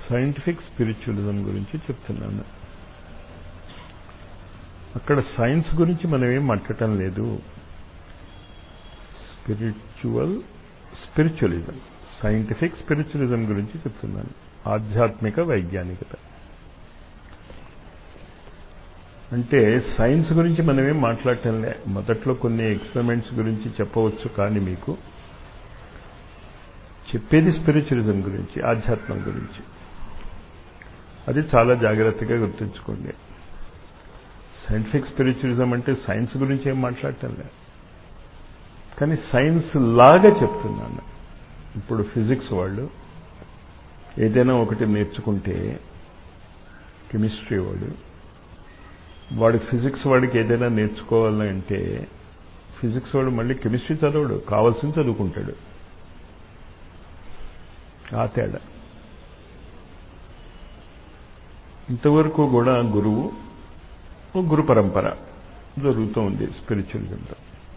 Scientific spiritualism గురించి చెప్తున్నాను అక్కడ సైన్స్ గురించి మనం ఏం మాట్లాడటం లేదు స్పిరిచువల్ స్పిరిచువలిజం సైంటిఫిక్ స్పిరిచువలిజం గురించి చెప్తున్నాను ఆధ్యాత్మిక వైజ్ఞానికత అంటే సైన్స్ గురించి మనం ఏం మాట్లాడటం లే మొదట్లో కొన్ని ఎక్స్పెరిమెంట్స్ గురించి చెప్పవచ్చు కానీ మీకు చెప్పేది స్పిరిచువలిజం గురించి ఆధ్యాత్మం గురించి అది చాలా జాగ్రత్తగా గుర్తుంచుకోండి సైంటిఫిక్ స్పిరిచువలిజం అంటే సైన్స్ గురించి ఏం మాట్లాడటం లేదు కానీ సైన్స్ లాగా చెప్తున్నాను ఇప్పుడు ఫిజిక్స్ వాళ్ళు ఏదైనా ఒకటి నేర్చుకుంటే కెమిస్ట్రీ వాడు వాడు ఫిజిక్స్ వాడికి ఏదైనా నేర్చుకోవాలంటే ఫిజిక్స్ వాడు మళ్ళీ కెమిస్ట్రీ చదవడు కావాల్సింది చదువుకుంటాడు ఆ తేడా ఇంతవరకు కూడా గురువు గురు పరంపర జరుగుతూ ఉంది స్పిరిచువలిజంలో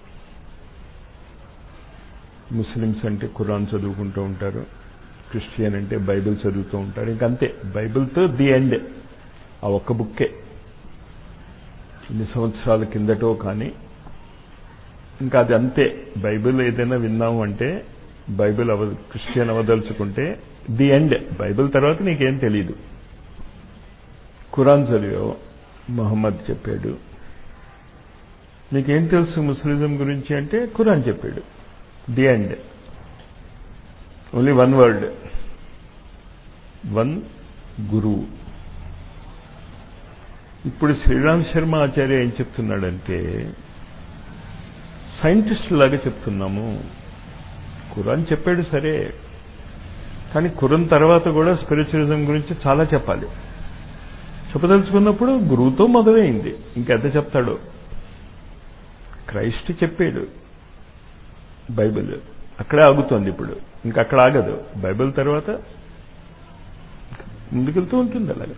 ముస్లిమ్స్ అంటే ఖురాన్ చదువుకుంటూ ఉంటారు క్రిస్టియన్ అంటే బైబిల్ చదువుతూ ఉంటారు ఇంకంతే బైబిల్తో ది ఎండ్ ఆ ఒక్క బుక్కే ఇన్ని సంవత్సరాల కిందటో కానీ ఇంకా అది అంతే బైబిల్ ఏదైనా విన్నాము అంటే బైబిల్ అవ క్రిస్టియన్ అవదలుచుకుంటే ది ఎండ్ బైబిల్ తర్వాత నీకేం తెలియదు ఖురాన్ చదివావు మహమ్మద్ చెప్పాడు నీకేం తెలుసు ముస్లిజం గురించి అంటే ఖురాన్ చెప్పాడు the end only one word one గురువు ఇప్పుడు శ్రీరామ్ శర్మ ఆచార్య ఏం చెప్తున్నాడంటే సైంటిస్ట్ లాగా చెప్తున్నాము ఖురాన్ చెప్పాడు సరే కానీ ఖురాన్ తర్వాత కూడా స్పిరిచువలిజం గురించి చాలా చెప్పాలి చెప్పదలుచుకున్నప్పుడు గురువుతో మొదలైంది ఇంకెంత చెప్తాడు క్రైస్ట్ చెప్పాడు బైబిల్ అక్కడే ఆగుతోంది ఇప్పుడు ఇంకా అక్కడ ఆగదు బైబిల్ తర్వాత ముందుకెళ్తూ ఉంటుంది అలాగే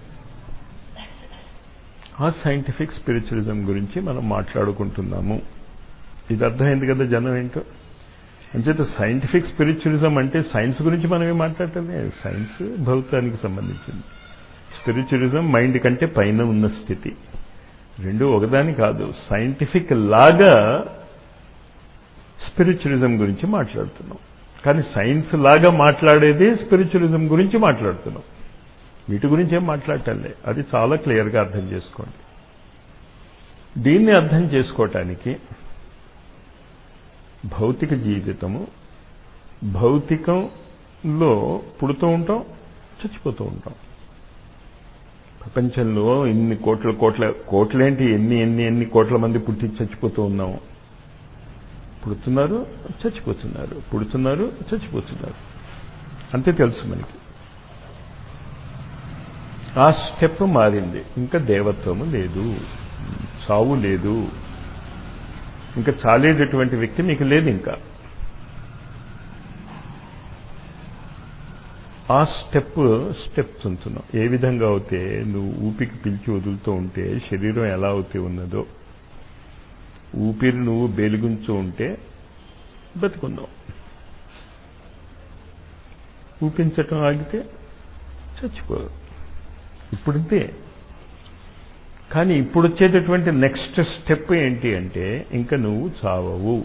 ఆ సైంటిఫిక్ స్పిరిచువలిజం గురించి మనం మాట్లాడుకుంటున్నాము ఇది అర్థమైంది కదా జనం ఏంటో అంచేత సైంటిఫిక్ స్పిరిచువలిజం అంటే సైన్స్ గురించి మనమే మాట్లాడటమే సైన్స్ భౌతానికి సంబంధించింది స్పిరిచువలిజం మైండ్ కంటే పైన ఉన్న స్థితి రెండు ఒకదాని కాదు సైంటిఫిక్ లాగా స్పిరిచువలిజం గురించి మాట్లాడుతున్నాం కానీ సైన్స్ లాగా మాట్లాడేది స్పిరిచువలిజం గురించి మాట్లాడుతున్నాం వీటి గురించి ఏం మాట్లాడటంలే అది చాలా క్లియర్గా అర్థం చేసుకోండి దీన్ని అర్థం చేసుకోవటానికి భౌతిక జీవితము భౌతికంలో పుడుతూ ఉంటాం చచ్చిపోతూ ఉంటాం ప్రపంచంలో ఇన్ని కోట్ల కోట్ల కోట్లేంటి ఎన్ని ఎన్ని ఎన్ని కోట్ల మంది పుట్టి చచ్చిపోతూ ఉన్నాము పుడుతున్నారు చచ్చిపోతున్నారు పుడుతున్నారు చచ్చిపోతున్నారు అంతే తెలుసు మనకి ఆ స్టెప్ మారింది ఇంకా దేవత్వము లేదు సావు లేదు ఇంకా చాలేటటువంటి వ్యక్తి నీకు లేదు ఇంకా ఆ స్టెప్ స్టెప్స్ ఉంటున్నావు ఏ విధంగా అయితే నువ్వు ఊపికి పిలిచి వదులుతూ ఉంటే శరీరం ఎలా అయితే ఉన్నదో ఊపిరి నువ్వు బేలుగుంచు ఉంటే బతుకున్నావు ఊపించటం ఆగితే చచ్చిపో ఇప్పుడంతే కానీ ఇప్పుడు వచ్చేటటువంటి నెక్స్ట్ స్టెప్ ఏంటి అంటే ఇంకా నువ్వు చావవు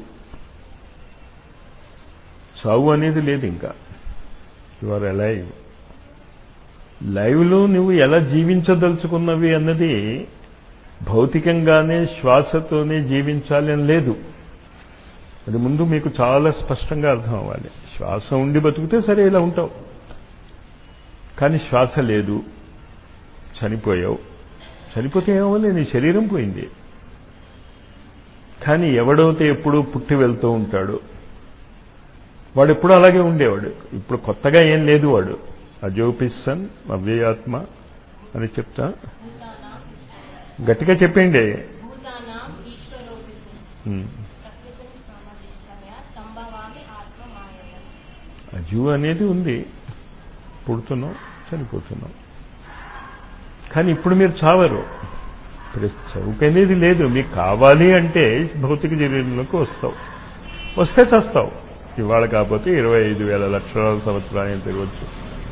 చావు అనేది లేదు ఇంకా యు ఆర్ అలైవ్ లైవ్లో నువ్వు ఎలా జీవించదలుచుకున్నవి అన్నది భౌతికంగానే శ్వాసతోనే జీవించాలి అని లేదు అది ముందు మీకు చాలా స్పష్టంగా అర్థం అవ్వాలి శ్వాస ఉండి బతికితే సరే ఇలా ఉంటావు కానీ శ్వాస లేదు చనిపోయావు చనిపోతే ఏమవ్వాలి నీ శరీరం పోయింది కానీ ఎవడైతే ఎప్పుడూ పుట్టి వెళ్తూ ఉంటాడు వాడు ఎప్పుడు అలాగే ఉండేవాడు ఇప్పుడు కొత్తగా ఏం లేదు వాడు అజోపిస్సన్ అవ్యయాత్మ అని చెప్తా గట్టిగా చెప్పండి భూతానాం ఈశ్వరోపితం ఉమ్. ప్రకృతిని సమాధిష్టయ సంభవామి ఆత్మ మాయయ అజు అనేది ఉంది పుడుతున్నాం చనిపోతున్నాం కానీ ఇప్పుడు మీరు చావరు ఇప్పుడు చౌక అనేది లేదు మీకు కావాలి అంటే భౌతిక శరీరంలోకి వస్తావు వస్తే చస్తావు ఇవాళ కాకపోతే ఇరవై ఐదు వేల లక్షల సంవత్సరాలు తిరగచ్చు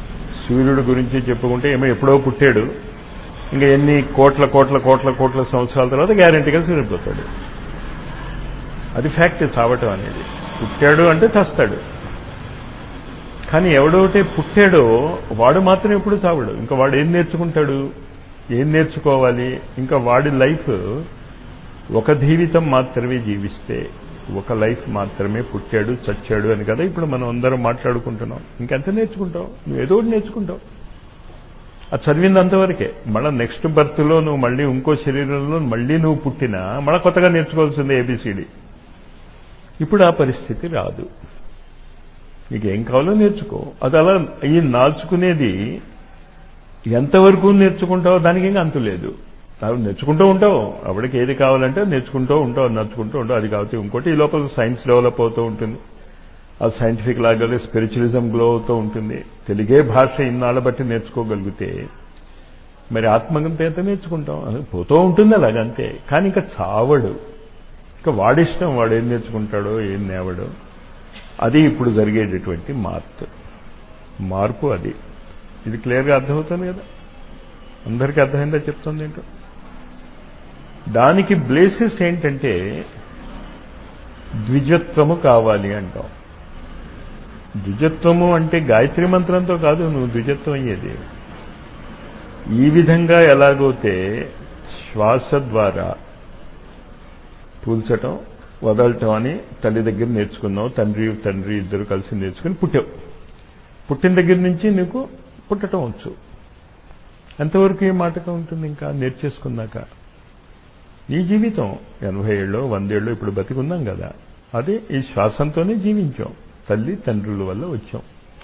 సూర్యుడు గురించి చెప్పుకుంటే ఏమో ఎప్పుడో పుట్టాడు ఇంకా ఎన్ని కోట్ల కోట్ల కోట్ల కోట్ల సంవత్సరాల తర్వాత గ్యారంటీగా సూర్యపోతాడు అది ఫ్యాక్ట్ చావటం అనేది పుట్టాడు అంటే చస్తాడు కానీ ఎవడోటే పుట్టాడో వాడు మాత్రం ఎప్పుడు చావడు ఇంకా వాడు ఏం నేర్చుకుంటాడు ఏం నేర్చుకోవాలి ఇంకా వాడి లైఫ్ ఒక జీవితం మాత్రమే జీవిస్తే ఒక లైఫ్ మాత్రమే పుట్టాడు చచ్చాడు అని కదా ఇప్పుడు మనం అందరం మాట్లాడుకుంటున్నాం ఇంకెంత నేర్చుకుంటావు నువ్వు ఏదో ఒకటి నేర్చుకుంటావు అది చదివింది అంతవరకే మళ్ళీ నెక్స్ట్ బర్త్లో నువ్వు మళ్ళీ ఇంకో శరీరంలో మళ్ళీ నువ్వు పుట్టినా మళ్ళీ కొత్తగా నేర్చుకోవాల్సిందే ఏబిసిడి ఇప్పుడు ఆ పరిస్థితి రాదు నీకు ఏం కావాలో నేర్చుకో అది అలా ఈ నాల్చుకునేది ఎంతవరకు నేర్చుకుంటావో దానికి ఇంకా అంతు లేదు అవి నేర్చుకుంటూ ఉంటావు అప్పటికి ఏది కావాలంటే నేర్చుకుంటూ ఉంటావు నడుచుకుంటూ ఉంటావు అది కాబట్టి ఇంకోటి ఈ లోపల సైన్స్ డెవలప్ అవుతూ ఉంటుంది ఆ సైంటిఫిక్ లాగా స్పిరిచువలిజం గ్లో అవుతూ ఉంటుంది తెలుగే భాష ఇన్నాళ్ళ బట్టి నేర్చుకోగలిగితే మరి ఆత్మగంత ఎంత నేర్చుకుంటాం అది పోతూ ఉంటుంది అలాగంతే కానీ ఇంకా చావడు ఇంకా వాడిష్టం వాడు ఏం నేర్చుకుంటాడో ఏం నేవడో అది ఇప్పుడు జరిగేటటువంటి మార్పు మార్పు అది ఇది క్లియర్గా అర్థమవుతుంది కదా అందరికీ అర్థమైందా చెప్తుంది ఏంటో దానికి బ్లేసెస్ ఏంటంటే ద్విజత్వము కావాలి అంటాం ద్విజత్వము అంటే గాయత్రి మంత్రంతో కాదు నువ్వు ద్విజత్వం అయ్యేది ఈ విధంగా ఎలాగైతే శ్వాస ద్వారా పూల్చటం వదలటం అని తల్లి దగ్గర నేర్చుకున్నావు తండ్రి తండ్రి ఇద్దరు కలిసి నేర్చుకుని పుట్టావు పుట్టిన దగ్గర నుంచి నీకు పుట్టడం వచ్చు ఎంతవరకు ఏ మాటగా ఉంటుంది ఇంకా నేర్చేసుకున్నాక నీ జీవితం ఎనభై ఏళ్ళు వందేళ్ళు ఇప్పుడు బతికున్నాం కదా అదే ఈ శ్వాసంతోనే జీవించాం తల్లి తండ్రుల వల్ల వచ్చాం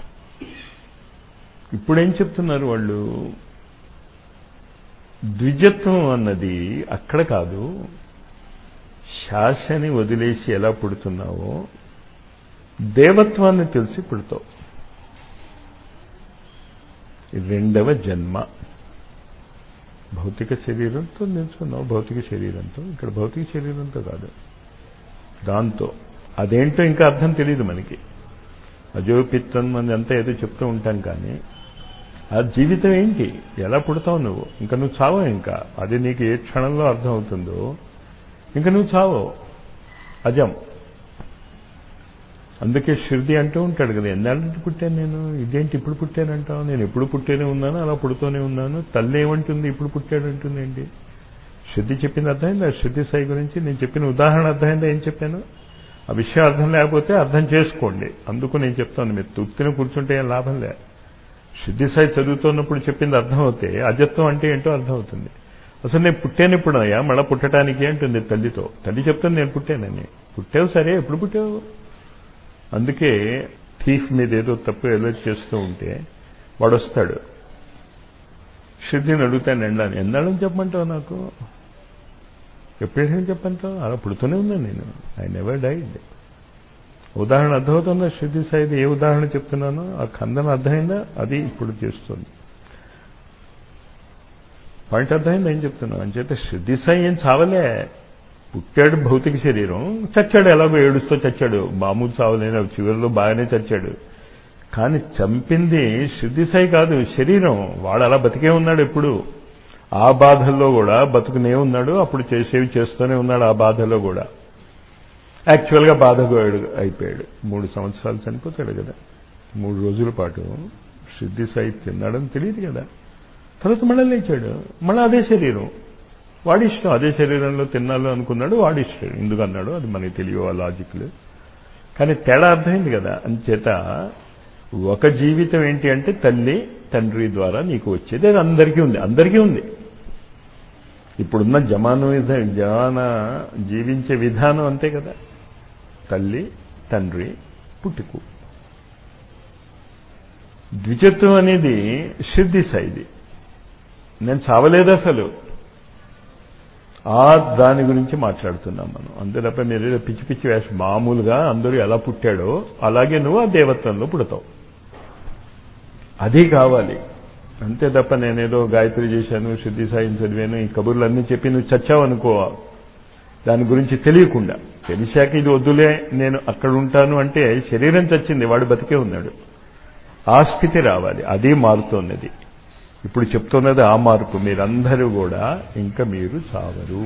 ఇప్పుడేం చెప్తున్నారు వాళ్ళు ద్విజత్వం అన్నది అక్కడ కాదు శాసని వదిలేసి ఎలా పుడుతున్నావో దేవత్వాన్ని తెలిసి పుడతావు రెండవ జన్మ భౌతిక శరీరంతో నేర్చుకున్నావు భౌతిక శరీరంతో ఇక్కడ భౌతిక శరీరంతో కాదు దాంతో అదేంటో ఇంకా అర్థం తెలియదు మనకి అజోపిత్తం అని అంతా ఏదో చెప్తూ ఉంటాం కానీ ఆ జీవితం ఏంటి ఎలా పుడతావు నువ్వు ఇంకా నువ్వు చావో ఇంకా అది నీకు ఏ క్షణంలో అర్థం అవుతుందో ఇంకా నువ్వు చావో అజం అందుకే శృతి అంటూ ఉంటాడు కదా ఎన్నాళ్ళంటే పుట్టాను నేను ఇదేంటి ఇప్పుడు పుట్టానంటావు నేను ఎప్పుడు పుట్టేనే ఉన్నాను అలా పుడుతూనే ఉన్నాను తల్లి ఏమంటుంది ఇప్పుడు పుట్టాడంటుంది ఏంటి శృతి చెప్పింది అర్థమైందా శృతి సాయి గురించి నేను చెప్పిన ఉదాహరణ అర్థమైందా ఏం చెప్పాను ఆ విషయం అర్థం లేకపోతే అర్థం చేసుకోండి అందుకు నేను చెప్తాను మీరు తృప్తిని కూర్చుంటే ఏం లాభం లే శుద్ధి సాయి చదువుతున్నప్పుడు చెప్పింది అర్థమవుతే అజత్వం అంటే ఏంటో అర్థమవుతుంది అసలు నేను పుట్టాను ఇప్పుడు అయ్యా మళ్ళీ పుట్టడానికి అంటుంది తల్లితో తల్లి చెప్తాను నేను పుట్టానని పుట్టావు సరే ఎప్పుడు పుట్టావు అందుకే థీఫ్ మీద ఏదో తప్పు ఎలర్ట్ చేస్తూ ఉంటే వాడు వస్తాడు శుద్ధిని అడుగుతాను ఎండాను ఎండాలని చెప్పమంటావు నాకు ఎప్పుడైనా చెప్పంటావు అలా పుడుతూనే ఉన్నాను నేను ఐ నెవర్ డైడ్ ఉదాహరణ అర్థమవుతుందా శుద్ధి సాయిది ఏ ఉదాహరణ చెప్తున్నానో ఆ ఖందన అర్థమైందా అది ఇప్పుడు చేస్తుంది పాయింట్ అర్థమైందా ఏం చెప్తున్నావు అంచేత శుద్ధి సాయి ఏం చావలే పుట్టాడు భౌతిక శరీరం చచ్చాడు ఎలాగో ఏడుస్తూ చచ్చాడు మామూలు చావలేని చివరిలో బాగానే చచ్చాడు కానీ చంపింది శుద్ధి సాయి కాదు శరీరం వాడు అలా బతికే ఉన్నాడు ఎప్పుడు ఆ బాధల్లో కూడా బతుకునే ఉన్నాడు అప్పుడు చేసేవి చేస్తూనే ఉన్నాడు ఆ బాధలో కూడా యాక్చువల్గా బాధగోయుడు అయిపోయాడు మూడు సంవత్సరాలు చనిపోతాడు కదా మూడు రోజుల పాటు శుద్ధి సాయి తిన్నాడని తెలియదు కదా తర్వాత మళ్ళీ లేచాడు మళ్ళీ అదే శరీరం వాడి ఇష్టం అదే శరీరంలో తిన్నాను అనుకున్నాడు వాడి ఇష్టం ఎందుకు అన్నాడు అది మనకి తెలియ లాజిక్లు కానీ తేడా అర్థమైంది కదా అంచేత ఒక జీవితం ఏంటి అంటే తల్లి తండ్రి ద్వారా నీకు వచ్చేది అది అందరికీ ఉంది అందరికీ ఉంది ఇప్పుడున్న జమాను జమాన జీవించే విధానం అంతే కదా తల్లి తండ్రి పుట్టుకు ద్విజత్వం అనేది సిద్ధి సైది నేను చావలేదు అసలు ఆ దాని గురించి మాట్లాడుతున్నాం మనం అంతే తప్ప మీరు ఏదో పిచ్చి పిచ్చి వేష మామూలుగా అందరూ ఎలా పుట్టాడో అలాగే నువ్వు ఆ దేవత్వంలో పుడతావు అది కావాలి అంతే తప్ప నేనేదో గాయత్రి చేశాను శుద్ధి సాయం చదివాను ఈ కబుర్లు అన్నీ చెప్పి నువ్వు చచ్చావనుకో దాని గురించి తెలియకుండా తెలిసాక ఇది వద్దులే నేను అక్కడ ఉంటాను అంటే శరీరం చచ్చింది వాడు బతికే ఉన్నాడు ఆ స్థితి రావాలి అదే మారుతున్నది ఇప్పుడు చెప్తున్నది ఆ మార్పు మీరందరూ కూడా ఇంకా మీరు చావరు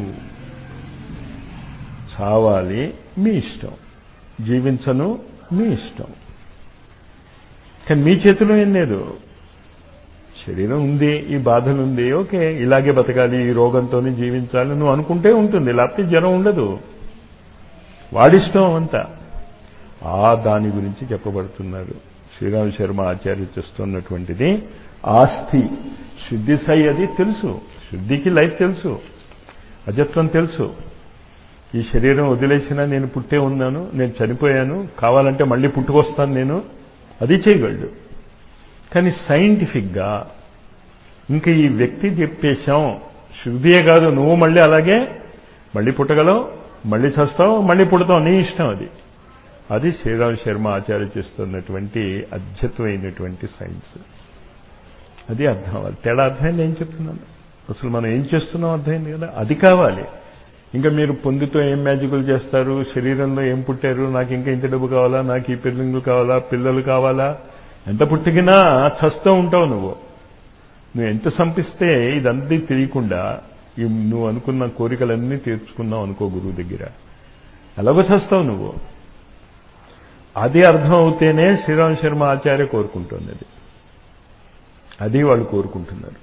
చావాలి మీ ఇష్టం జీవించను మీ ఇష్టం కానీ మీ చేతిలో ఏం లేదు శరీరం ఉంది ఈ బాధలు ఉంది ఓకే ఇలాగే బతకాలి ఈ రోగంతోనే జీవించాలి నువ్వు అనుకుంటే ఉంటుంది లేకపోతే జ్వరం ఉండదు వాడిష్టం అంతా ఆ దాని గురించి చెప్పబడుతున్నారు శ్రీరామ శర్మ ఆచార్య చేస్తున్నటువంటిది ఆస్తి శుద్ధి సై అది తెలుసు శుద్ధికి లైఫ్ తెలుసు అజత్వం తెలుసు ఈ శరీరం వదిలేసినా నేను పుట్టే ఉన్నాను నేను చనిపోయాను కావాలంటే మళ్ళీ పుట్టుకొస్తాను నేను అది చేయగలడు కానీ సైంటిఫిక్గా ఇంకా ఈ వ్యక్తి చెప్పేశాం శుద్ధియే కాదు నువ్వు మళ్ళీ అలాగే మళ్ళీ పుట్టగలవు మళ్ళీ చస్తావు మళ్ళీ పుడతావు నీ ఇష్టం అది అది శ్రీరామ్ శర్మ ఆచార్య చేస్తున్నటువంటి అద్భుతమైనటువంటి సైన్స్ అది అర్థం అవ్వాలి తేడా అర్థమైంది ఏం చెప్తున్నాను అసలు మనం ఏం చేస్తున్నాం అర్థమైంది కదా అది కావాలి ఇంకా మీరు పొందుతో ఏం మ్యాజికులు చేస్తారు శరీరంలో ఏం పుట్టారు నాకు ఇంకా ఇంత డబ్బు కావాలా నాకు ఈ పిల్లలు కావాలా పిల్లలు కావాలా ఎంత పుట్టిగినా చస్తూ ఉంటావు నువ్వు నువ్వు ఎంత సంపిస్తే ఇదంతా తెలియకుండా నువ్వు అనుకున్న కోరికలన్నీ తీర్చుకున్నావు అనుకో గురువు దగ్గర ఎలాగో చస్తావు నువ్వు అది అర్థం అవుతేనే శ్రీరామ్ శర్మ ఆచార్య కోరుకుంటుంది అది అది వాళ్ళు కోరుకుంటున్నారు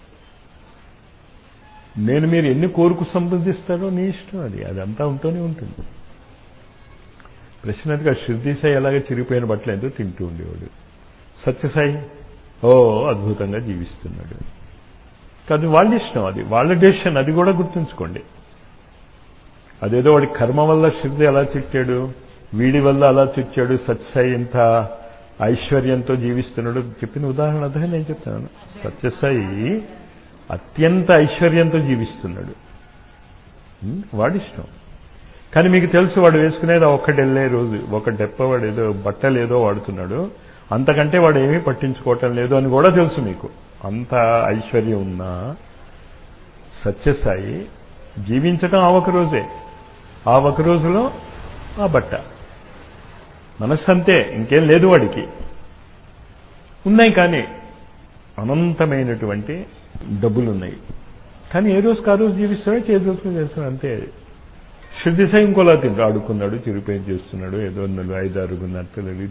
నేను మీరు ఎన్ని కోరుకు సంపాదిస్తారో నీ ఇష్టం అది అదంతా ఉంటూనే ఉంటుంది ప్రశ్నగా శుద్ధిసాయి ఎలాగ చిరిగిపోయిన బట్టలు ఎంతో తింటూ ఉండేవాడు సత్యసాయి ఓ అద్భుతంగా జీవిస్తున్నాడు కాదు వాళ్ళ ఇష్టం అది వాళ్ళ డెసిషన్ అది కూడా గుర్తుంచుకోండి అదేదో వాడి కర్మ వల్ల శుద్ధి ఎలా చిట్టాడు వీడి వల్ల అలా చిచ్చాడు సత్యసాయి ఇంత ఐశ్వర్యంతో జీవిస్తున్నాడు చెప్పిన ఉదాహరణ అదే నేను చెప్తాను సత్యసాయి అత్యంత ఐశ్వర్యంతో జీవిస్తున్నాడు వాడిష్టం కానీ మీకు తెలుసు వాడు వేసుకునేది ఒక్కటి వెళ్ళే రోజు ఒక డెప్ప వాడు ఏదో బట్టలు ఏదో వాడుతున్నాడు అంతకంటే వాడు ఏమీ పట్టించుకోవటం లేదు అని కూడా తెలుసు మీకు అంత ఐశ్వర్యం ఉన్నా సత్యసాయి జీవించడం ఆ ఒక రోజే ఆ ఒక రోజులో ఆ బట్ట మనస్సు అంతే ఇంకేం లేదు వాడికి ఉన్నాయి కానీ అనంతమైనటువంటి డబ్బులున్నాయి కానీ ఏ రోజుకి ఆ రోజు జీవిస్తాడో ఏ రోజుకు చేస్తాడు అంతే శుద్ధిసై ఇంకోలా తింటూ ఆడుకున్నాడు చిరుపేం చేస్తున్నాడు ఏదో ఐదారు నట్టలు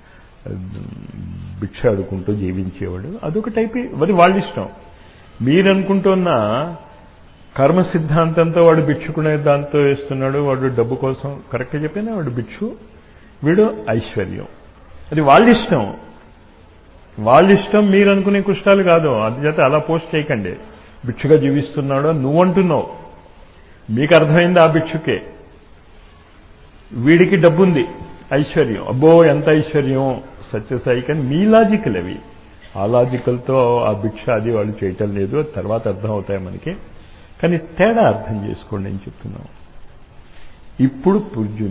భిక్ష ఆడుకుంటూ జీవించేవాడు అదొక టైప్ మరి వాళ్ళ ఇష్టం మీరనుకుంటున్న కర్మ సిద్ధాంతంతో వాడు భిక్షుకునే దాంతో వేస్తున్నాడు వాడు డబ్బు కోసం కరెక్ట్గా చెప్పినా వాడు భిక్షు వీడు ఐశ్వర్యం అది వాళ్ళ ఇష్టం వాళ్ళ ఇష్టం మీరు అనుకునే కుష్టాలు కాదు అందుచేత అలా పోస్ట్ చేయకండి భిక్షుగా జీవిస్తున్నాడు అని నువ్వు అంటున్నావు మీకు అర్థమైంది ఆ భిక్షుకే వీడికి డబ్బుంది ఐశ్వర్యం అబ్బో ఎంత ఐశ్వర్యం సత్యసాయి కానీ మీ లాజికల్ అవి ఆ లాజికల్తో ఆ భిక్ష అది వాళ్ళు చేయటం లేదు తర్వాత అర్థం అవుతాయి మనకి కానీ తేడా అర్థం చేసుకోండి అని చెప్తున్నాం ఇప్పుడు పుర్జు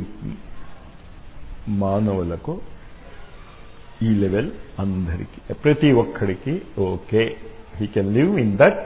మానవులకు ఈ లెవెల్ అందరికీ ప్రతి ఒక్కడికి okay he can live in that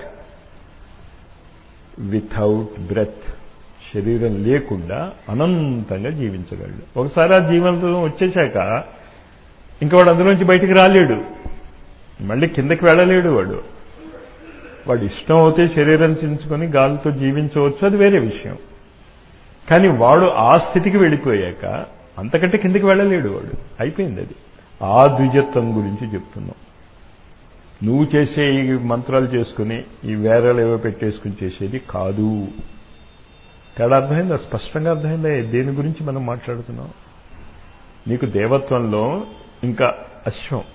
without breath శరీరం లేకుండా అనంతంగా జీవించగలడు ఒకసారి ఆ జీవనం వచ్చేశాక ఇంకా వాడు అందులోంచి బయటికి రాలేడు మళ్ళీ కిందకి వెళ్ళలేడు వాడు వాడు ఇష్టం అవుతే శరీరం చించుకొని గాలితో జీవించవచ్చు అది వేరే విషయం కానీ వాడు ఆ స్థితికి వెళ్ళిపోయాక అంతకంటే కిందకి వెళ్ళలేడు వాడు అయిపోయింది అది ఆ ద్విజత్వం గురించి చెప్తున్నాం నువ్వు చేసే ఈ మంత్రాలు చేసుకుని ఈ వేరాలు ఏవో పెట్టేసుకుని చేసేది కాదు తేడా అర్థమైందా స్పష్టంగా అర్థమైందా దేని గురించి మనం మాట్లాడుతున్నాం నీకు దేవత్వంలో ఇంకా అశ్వం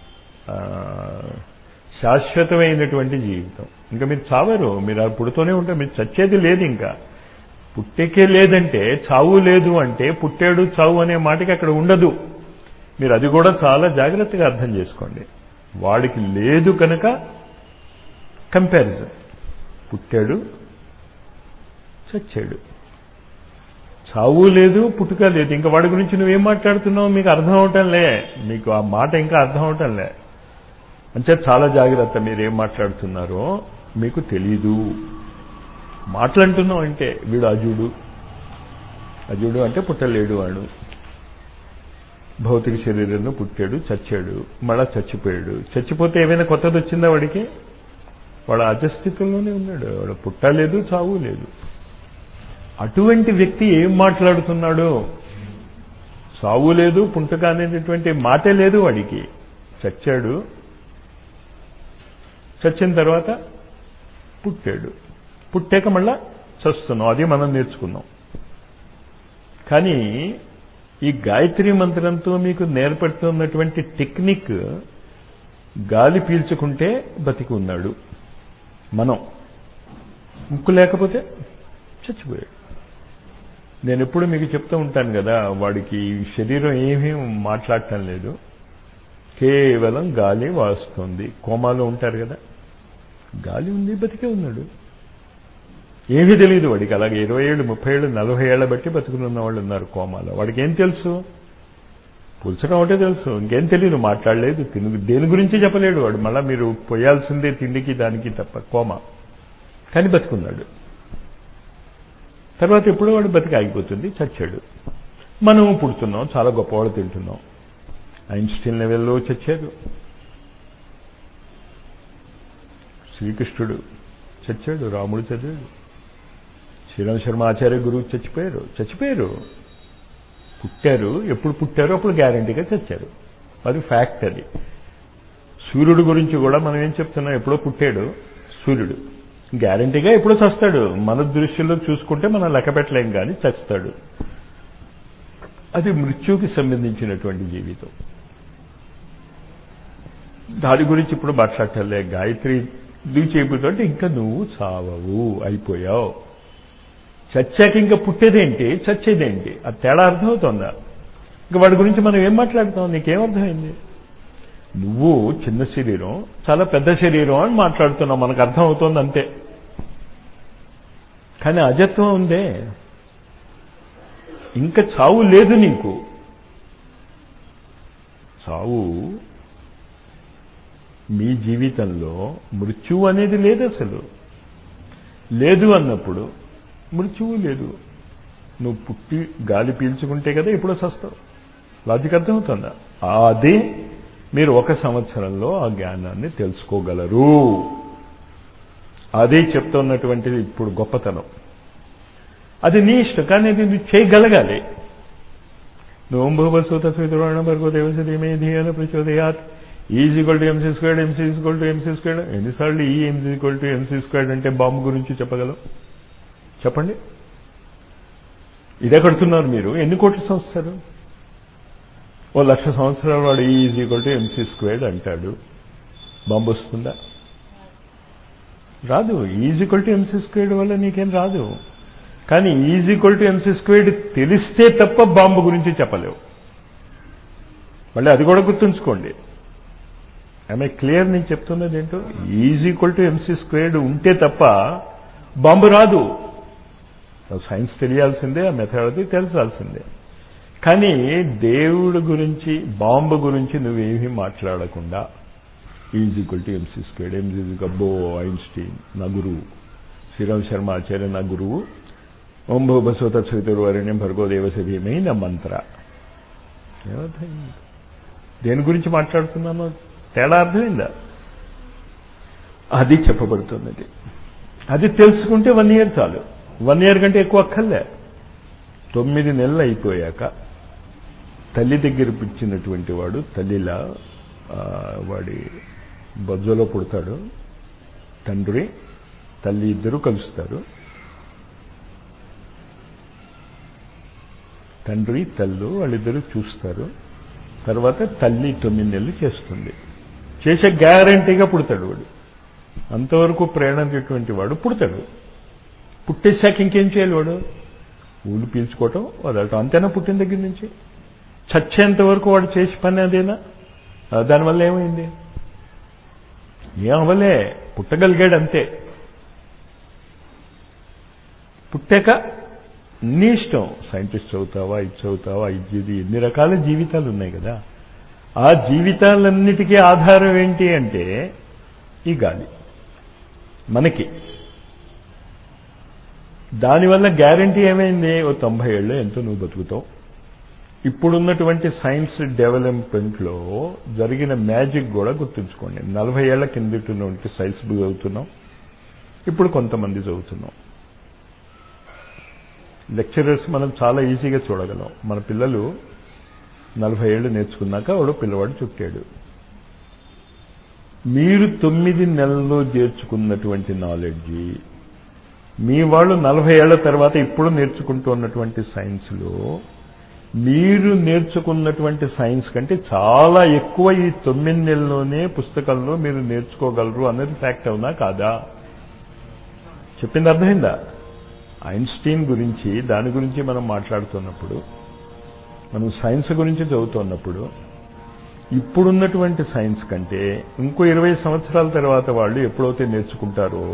శాశ్వతమైనటువంటి జీవితం ఇంకా మీరు చావరు మీరు పుడుతూనే ఉంటారు మీరు చచ్చేది లేదు ఇంకా పుట్టేకే లేదంటే చావు లేదు అంటే పుట్టాడు చావు అనే మాటకి అక్కడ ఉండదు మీరు అది కూడా చాలా జాగ్రత్తగా అర్థం చేసుకోండి వాడికి లేదు కనుక కంపారిజన్ పుట్టాడు చచ్చాడు చావు లేదు పుట్టుక లేదు ఇంకా వాడి గురించి నువ్వేం మాట్లాడుతున్నావు మీకు అర్థం అవటంలే మీకు ఆ మాట ఇంకా అర్థం అవటంలే అంటే చాలా జాగ్రత్త మీరేం మాట్లాడుతున్నారో మీకు తెలీదు మాట్లాడుతున్నాం అంటే వీడు అజుడు అజుడు అంటే పుట్టలేడు వాడు భౌతిక శరీరంలో పుట్టాడు చచ్చాడు మళ్ళా చచ్చిపోయాడు చచ్చిపోతే ఏమైనా కొత్తది వచ్చిందా వాడికి వాడు అజస్థితిలోనే ఉన్నాడు వాడు పుట్టలేదు చావు లేదు అటువంటి వ్యక్తి ఏం మాట్లాడుతున్నాడు సావు లేదు పుంటక అనేటటువంటి మాటే లేదు వాడికి చచ్చాడు చచ్చిన తర్వాత పుట్టాడు పుట్టాక మళ్ళా చస్తున్నాం అది మనం నేర్చుకున్నాం కానీ ఈ గాయత్రి మంత్రంతో మీకు నేర్పడుతున్నటువంటి టెక్నిక్ గాలి పీల్చుకుంటే బతికి ఉన్నాడు మనం ముక్కు లేకపోతే చచ్చిపోయాడు నేను ఎప్పుడు మీకు చెప్తూ ఉంటాను కదా వాడికి శరీరం ఏమీ మాట్లాడటం లేదు కేవలం గాలి వాస్తుంది కోమాలో ఉంటారు కదా గాలి ఉంది బతికే ఉన్నాడు ఏమీ తెలియదు వాడికి అలాగే ఇరవై ఏళ్ళు ముప్పై ఏళ్ళు నలభై ఏళ్ల బట్టి బతుకునున్న వాళ్ళు ఉన్నారు కోమాలో వాడికి ఏం తెలుసు పుల్చడం ఒకటే తెలుసు ఇంకేం తెలియదు మాట్లాడలేదు తిను దేని గురించి చెప్పలేడు వాడు మళ్ళీ మీరు పోయాల్సిందే తిండికి దానికి తప్ప కోమ కానీ బతుకున్నాడు తర్వాత ఎప్పుడు వాడు బతికి ఆగిపోతుంది చచ్చాడు మనం పుడుతున్నాం చాలా గొప్పవాళ్ళు తింటున్నాం ఐన్స్టీన్ లెవెల్లో చచ్చారు శ్రీకృష్ణుడు చచ్చాడు రాముడు చదివాడు శ్రీరామ్ శర్మ ఆచార్య గురువు చచ్చిపోయారు చచ్చిపోయారు పుట్టారు ఎప్పుడు పుట్టారో అప్పుడు గ్యారంటీగా చచ్చారు అది ఫ్యాక్ట్ అది సూర్యుడు గురించి కూడా మనం ఏం చెప్తున్నాం ఎప్పుడో పుట్టాడు సూర్యుడు గ్యారంటీగా ఎప్పుడో చస్తాడు మన దృష్టిలో చూసుకుంటే మనం లెక్క పెట్టలేం కానీ చస్తాడు అది మృత్యువుకి సంబంధించినటువంటి జీవితం దాని గురించి ఇప్పుడు మాట్లాడటలే గాయత్రి నువ్వు చేయబోతుంటే ఇంకా నువ్వు చావవు అయిపోయావు చచ్చాక ఇంకా పుట్టేదేంటి చచ్చేదేంటి అది తేడా అర్థమవుతోందా ఇంకా వాడి గురించి మనం ఏం మాట్లాడతాం నీకేమర్థమైంది నువ్వు చిన్న శరీరం చాలా పెద్ద శరీరం అని మాట్లాడుతున్నావు మనకు అర్థం అవుతోంది అంతే కానీ అజత్వం ఉందే ఇంకా చావు లేదు నీకు చావు మీ జీవితంలో మృత్యువు అనేది లేదు అసలు లేదు అన్నప్పుడు మృత్యువు లేదు నువ్వు పుట్టి గాలి పీల్చుకుంటే కదా ఎప్పుడో చస్తావు లాజిక్ అర్థమవుతుందా అదే మీరు ఒక సంవత్సరంలో ఆ జ్ఞానాన్ని తెలుసుకోగలరు అదే చెప్తున్నటువంటిది ఇప్పుడు గొప్పతనం అది నీ ఇష్టం కానీ అది నువ్వు చేయగలగాలి నువ్వు ఓం భూవసూత శ్రీధురాణ భర్గో దేవసీమే ధీయన ప్రచోదయాత్ is equal to MC squared MC equal to MC squared ఎన్నిసార్లు ఈ MC equal to MC squared అంటే బాంబు గురించి చెప్పగలం చెప్పండి ఇదే కడుతున్నారు మీరు ఎన్ని కోట్ల సంవత్సరాలు ఓ లక్ష సంవత్సరాలు వాడు is equal to MC squared అంటాడు బాంబు వస్తుందా రాదు is equal to MC squared వల్ల నీకేం రాదు కానీ is equal to MC squared తెలిస్తే తప్ప బాంబు గురించి చెప్పలేవు మళ్ళీ అది కూడా గుర్తుంచుకోండి ఐఎమ్ క్లియర్ నేను చెప్తున్నది ఏంటో is equal to MC squared ఉంటే తప్ప బాంబు రాదు సైన్స్ తెలియాల్సిందే ఆ మెథడాలజీ తెలిసాల్సిందే కానీ దేవుడు గురించి బాంబు గురించి నువ్వేమీ మాట్లాడకుండా is equal to MC squared MC అబ్బో ఐన్స్టీన్ నా గురువు శ్రీరామ్ శర్మ ఆచార్య నా గురువు ఓం భూ బసవత శ్రీతుర్వరణ్యం భర్గో దేవసభీమై నా మంత్ర ఏమర్థమైంది దేని గురించి మాట్లాడుతున్నానో తేడా అర్థమైందా అది చెప్పబడుతున్నది అది తెలుసుకుంటే వన్ ఇయర్ చాలు వన్ ఇయర్ కంటే ఎక్కువ అక్కర్లే తొమ్మిది నెలలు అయిపోయాక తల్లి దగ్గర పుచ్చినటువంటి వాడు తల్లిలా వాడి బొజ్జలో పుడతాడు తండ్రి తల్లి ఇద్దరు కలుస్తారు తండ్రి తల్లు వాళ్ళిద్దరూ చూస్తారు తర్వాత తల్లి తొమ్మిది నెలలు చేస్తుంది చేసే గ్యారంటీగా పుడతాడు వాడు అంతవరకు ప్రేరణటువంటి వాడు పుడతాడు పుట్టేశాక ఇంకేం చేయాలి వాడు ఊళ్ళు పీల్చుకోవటం వదలటం అంతేనా పుట్టిన దగ్గర నుంచి చచ్చేంత వరకు వాడు చేసి పని అదేనా దానివల్ల ఏమైంది ఏం అవ్వలే పుట్టగలిగాడు అంతే పుట్టాక నీ ఇష్టం సైంటిస్ట్ అవుతావా ఇది చదువుతావా ఇది ఎన్ని రకాల జీవితాలు ఉన్నాయి కదా ఆ జీవితాలన్నిటికీ ఆధారం ఏంటి అంటే ఈ గాలి మనకి దానివల్ల గ్యారంటీ ఏమైంది ఓ తొంభై ఏళ్ళు ఎంతో నువ్వు బతుకుతావు ఇప్పుడున్నటువంటి సైన్స్ డెవలప్మెంట్లో జరిగిన మ్యాజిక్ కూడా గుర్తుంచుకోండి నలభై ఏళ్ల కిందటి సైన్స్ చదువుతున్నాం ఇప్పుడు కొంతమంది చదువుతున్నాం లెక్చరర్స్ మనం చాలా ఈజీగా చూడగలం మన పిల్లలు నలభై ఏళ్ళు నేర్చుకున్నాక వాడు పిల్లవాడు చుట్టాడు మీరు తొమ్మిది నెలల్లో చేర్చుకున్నటువంటి నాలెడ్జి మీ వాళ్ళు నలభై ఏళ్ల తర్వాత ఇప్పుడు నేర్చుకుంటూ ఉన్నటువంటి సైన్స్లో మీరు నేర్చుకున్నటువంటి సైన్స్ కంటే చాలా ఎక్కువ ఈ తొమ్మిది నెలల్లోనే పుస్తకంలో మీరు నేర్చుకోగలరు అన్నది ఫ్యాక్ట్ అవునా కాదా చెప్పింది అర్థమైందా ఐన్స్టీన్ గురించి దాని గురించి మనం మాట్లాడుతున్నప్పుడు మనం సైన్స్ గురించి చదువుతున్నప్పుడు ఇప్పుడున్నటువంటి సైన్స్ కంటే ఇంకో ఇరవై సంవత్సరాల తర్వాత వాళ్ళు ఎప్పుడైతే నేర్చుకుంటారో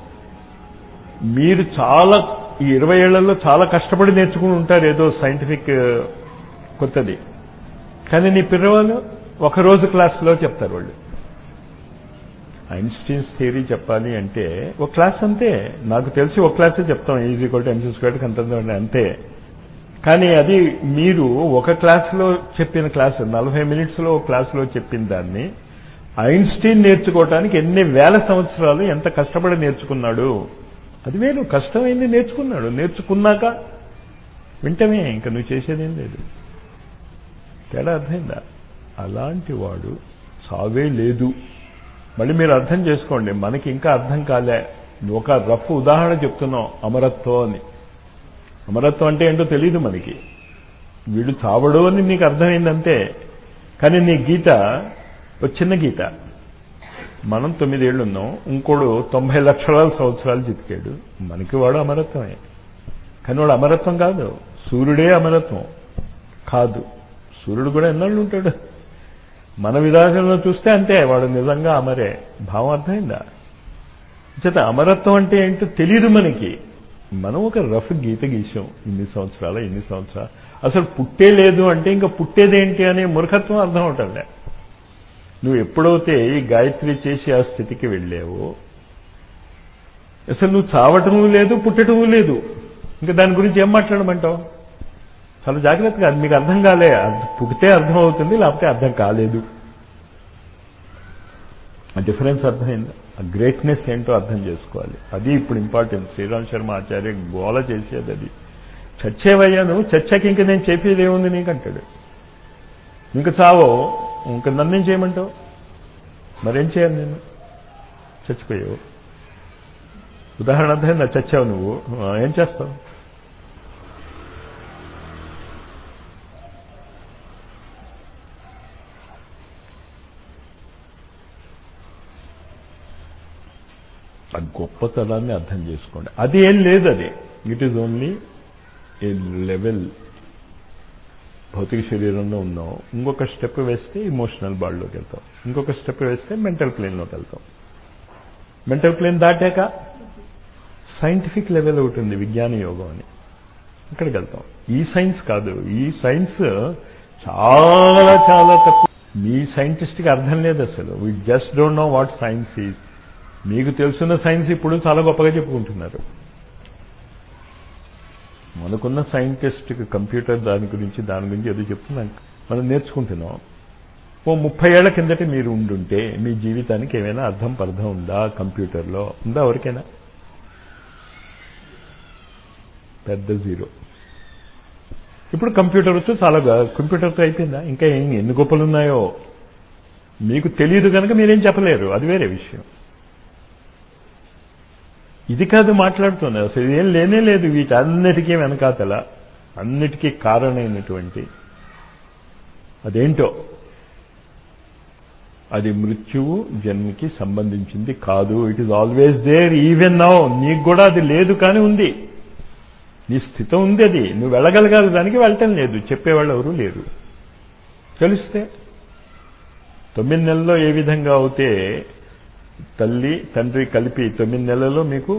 మీరు చాలా ఈ ఇరవై ఏళ్లలో చాలా కష్టపడి నేర్చుకుని ఉంటారు ఏదో సైంటిఫిక్ కొత్తది కానీ నీ పిల్లవాళ్ళు ఒకరోజు క్లాస్లో చెప్తారు వాళ్ళు ఐన్స్టీన్స్ థియరీ చెప్పాలి అంటే ఒక క్లాస్ అంతే నాకు తెలిసి ఒక క్లాసే చెప్తాం ఈజీ కొట్టి ఎంసీ స్క్వేర్కి అంత అంతే కానీ అది మీరు ఒక క్లాసులో చెప్పిన క్లాస్ నలభై మినిట్స్లో ఒక క్లాసులో చెప్పిన దాన్ని ఐన్స్టీన్ నేర్చుకోవటానికి ఎన్ని వేల సంవత్సరాలు ఎంత కష్టపడి నేర్చుకున్నాడు అది వేరు కష్టమైంది నేర్చుకున్నాడు నేర్చుకున్నాక వింటమే ఇంకా నువ్వు చేసేదేం లేదు తేడా అర్థమైందా అలాంటి వాడు సావే లేదు మళ్ళీ మీరు అర్థం చేసుకోండి మనకి ఇంకా అర్థం కాలే ఒక రఫ్ ఉదాహరణ చెప్తున్నాం అమరత్వం అని అమరత్వం అంటే ఏంటో తెలియదు మనకి వీడు చావడు అని నీకు అర్థమైందంతే కానీ నీ గీత ఒక చిన్న గీత మనం తొమ్మిదేళ్లు ఉన్నాం ఇంకోడు తొంభై లక్షల సంవత్సరాలు చితికాడు మనకి వాడు అమరత్వమే కానీ వాడు అమరత్వం కాదు సూర్యుడే అమరత్వం కాదు సూర్యుడు కూడా ఎన్నాళ్ళు ఉంటాడు మన విధానంలో చూస్తే అంతే వాడు నిజంగా అమరే భావం అర్థమైందా చేత అమరత్వం అంటే ఏంటో తెలియదు మనకి మనం ఒక రఫ్ గీత గీసాం ఇన్ని సంవత్సరాలు ఇన్ని సంవత్సరాలు అసలు పుట్టే లేదు అంటే ఇంకా పుట్టేదేంటి అనే మూర్ఖత్వం అర్థం అవటంలే నువ్వు ఎప్పుడైతే ఈ గాయత్రి చేసి ఆ స్థితికి వెళ్ళావో అసలు నువ్వు చావటము లేదు పుట్టటము లేదు ఇంకా దాని గురించి ఏం మాట్లాడమంటావు చాలా జాగ్రత్తగా అది మీకు అర్థం కాలే పుడితే అర్థం అవుతుంది లేకపోతే అర్థం కాలేదు ఆ డిఫరెన్స్ అర్థమైంది ఆ గ్రేట్నెస్ ఏంటో అర్థం చేసుకోవాలి అది ఇప్పుడు ఇంపార్టెంట్ శ్రీరామ్ శర్మ ఆచార్య గోల చేసేది అది చచ్చేవయ్యా నువ్వు చచ్చాక ఇంక నేను చెప్పేది ఏముంది నీకంటాడు ఇంక చావో ఇంక నన్నేం చేయమంటావు మరేం చేయాలి నేను చచ్చిపోయావు ఉదాహరణ అర్థమైందా చచ్చావు నువ్వు ఏం చేస్తావు ఆ గొప్పతనాన్ని అర్థం చేసుకోండి అది ఏం లేదు అది it is only a level భౌతిక శరీరంలో ఉన్నాం ఇంకొక స్టెప్ వేస్తే ఇమోషనల్ బాడీలోకి వెళ్తాం ఇంకొక స్టెప్ వేస్తే మెంటల్ ప్లేన్లోకి వెళ్తాం మెంటల్ ప్లేన్ దాటాక సైంటిఫిక్ లెవెల్ ఒకటి ఉంది విజ్ఞాన యోగం అని ఇక్కడికి వెళ్తాం ఈ సైన్స్ కాదు ఈ సైన్స్ చాలా చాలా తక్కువ మీ సైంటిస్ట్కి అర్థం లేదు అసలు we just don't know what science is మీకు తెలుసున్న సైన్స్ ఇప్పుడు చాలా గొప్పగా చెప్పుకుంటున్నారు మనకున్న సైంటిస్ట్కి కంప్యూటర్ దాని గురించి దాని గురించి ఏదో చెప్తున్నాం మనం నేర్చుకుంటున్నాం ఓ ముప్పై ఏళ్ల కిందట మీరు ఉండుంటే మీ జీవితానికి ఏమైనా అర్థం పర్థం ఉందా కంప్యూటర్లో ఉందా ఎవరికైనా పెద్ద జీరో ఇప్పుడు కంప్యూటర్తో చాలా కంప్యూటర్తో అయిపోయిందా ఇంకా ఏం ఎన్ని గొప్పలు ఉన్నాయో మీకు తెలియదు కనుక మీరేం చెప్పలేరు అది వేరే విషయం ఇది కాదు మాట్లాడుతున్నారు అసలు ఏం లేనే లేదు వీటన్నిటికీ వెనకాతల అన్నిటికీ కారణమైనటువంటి అదేంటో అది మృత్యువు జన్మకి సంబంధించింది కాదు it is always there even now నీకు కూడా అది లేదు కానీ ఉంది నీ స్థితి ఉంది అది నువ్వు వెళ్ళగలగాలి దానికి వెళ్ళటం లేదు చెప్పేవాళ్ళు ఎవరు లేరు తెలిస్తే తొమ్మిది నెలల్లో ఏ విధంగా అవుతే తల్లి తండ్రి కలిపి తొమ్మిది నెలల్లో మీకు